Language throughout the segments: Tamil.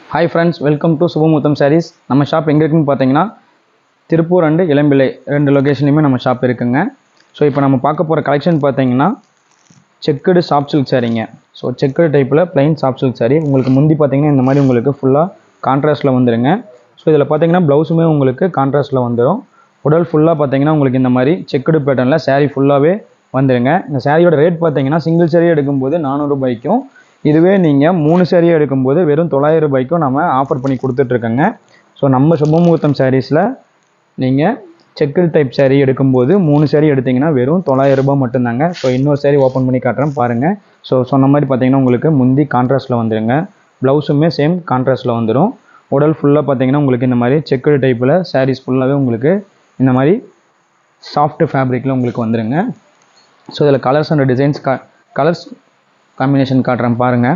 hi friends welcome to Subamuththam sarees நம்ம ஷாப் எங்கே இருக்குன்னு பார்த்தீங்கன்னா திருப்பூர் அண்டு இளம்பிள்ளை ரெண்டு லொக்கேஷன்லையுமே நம்ம ஷாப் இருக்குங்க ஸோ இப்போ நம்ம பார்க்க போகிற கலெக்ஷன் பார்த்தீங்கன்னா செக்குடு சாஃப்ட் சில்க் சாரீங்க ஸோ செக்குடு டைப்பில் plain சாஃப்ட் சில்க் saree உங்களுக்கு முந்தி பார்த்தீங்கன்னா இந்த மாதிரி உங்களுக்கு ஃபுல்லாக கான்ட்ராஸ்ட்டில் வந்துருங்க ஸோ இதில் பார்த்தீங்கன்னா ப்ளவுஸுமே உங்களுக்கு கான்ட்ராஸ்ட்டில் வந்துடும் உடல் ஃபுல்லாக பார்த்தீங்கன்னா உங்களுக்கு இந்த மாதிரி செக்குடு பேட்டர்னில் saree ஃபுல்லாகவே வந்துருங்க இந்த சாரியோட ரேட் பார்த்தீங்கன்னா சிங்கிள் saree எடுக்கும்போது நானூறுபாய்க்கும் இதுவே நீங்கள் மூணு saree எடுக்கும்போது வெறும் தொள்ளாயிரம் ரூபாய்க்கும் நம்ம ஆஃபர் பண்ணி கொடுத்துட்ருக்கோங்க ஸோ நம்ம சுபமுகூர்த்தம் சாரீஸில் நீங்கள் செக்குடு டைப் saree எடுக்கும்போது மூணு saree எடுத்தீங்கன்னா வெறும் தொள்ளாயிரம் ரூபாய் மட்டும்தாங்க ஸோ இன்னொரு saree ஓப்பன் பண்ணி காட்டுறேன் பாருங்கள் ஸோ சொன்ன மாதிரி பார்த்தீங்கன்னா உங்களுக்கு முந்தி கான்ட்ராஸ்ட்டில் வந்துருங்க ப்ளவுஸுமே சேம் கான்ட்ராஸ்ட்டில் வந்துடும் உடல் ஃபுல்லாக பார்த்தீங்கன்னா உங்களுக்கு இந்த மாதிரி செக்குடு டைப்பில் sarees ஃபுல்லாகவே உங்களுக்கு இந்த மாதிரி சாஃப்ட் ஃபேப்ரிக்கில் உங்களுக்கு வந்துருங்க ஸோ இதில் கலர்ஸ் அண்ட் டிசைன்ஸ் கா கலர்ஸ் காம்பினேஷன் காட்டுறேன் பாருங்கள்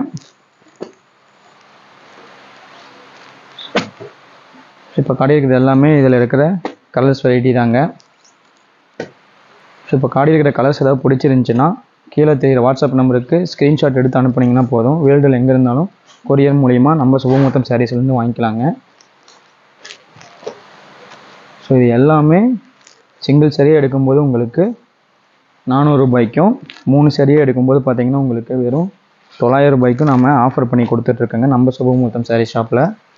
இப்போ காடி இருக்கிறது எல்லாமே இதில் இருக்கிற கலர்ஸ் வெரைட்டி தாங்க ஸோ இப்போ காடி இருக்கிற கலர்ஸ் ஏதாவது பிடிச்சிருந்துச்சின்னா கீழே தெரிகிற வாட்ஸ்அப் நம்பருக்கு ஸ்க்ரீன்ஷாட் எடுத்து அனுப்புனீங்கன்னா போதும் வேர்ல்டில் எங்கே இருந்தாலும் கொரியர் மூலிமா நம்ம சுபமுத்தம் சாரீஸ்லேருந்து வாங்கிக்கலாங்க ஸோ இது எல்லாமே சிங்கிள் சரியாக எடுக்கும்போது உங்களுக்கு நானூறு ரூபாய்க்கும் மூணு சரியாக எடுக்கும்போது பார்த்தீங்கன்னா உங்களுக்கு வெறும் தொள்ளாயிரம் ரூபாய்க்கும் நம்ம ஆஃபர் பண்ணி கொடுத்துட்ருக்கோங்க நம்ம சுபமுத்தம் சாரீ ஷாப்பில்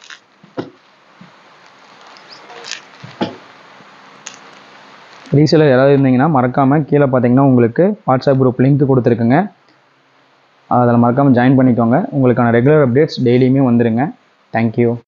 ரீசேலர் யாராவது இருந்தீங்கன்னா மறக்காமல் கீழே பார்த்தீங்கன்னா உங்களுக்கு வாட்ஸ்அப் குரூப் லிங்க் கொடுத்துருக்குங்க அதில் மறக்காமல் ஜாயின் பண்ணிக்கோங்க உங்களுக்கான ரெகுலர் அப்டேட்ஸ் டெய்லியுமே வந்துருங்க தேங்க்யூ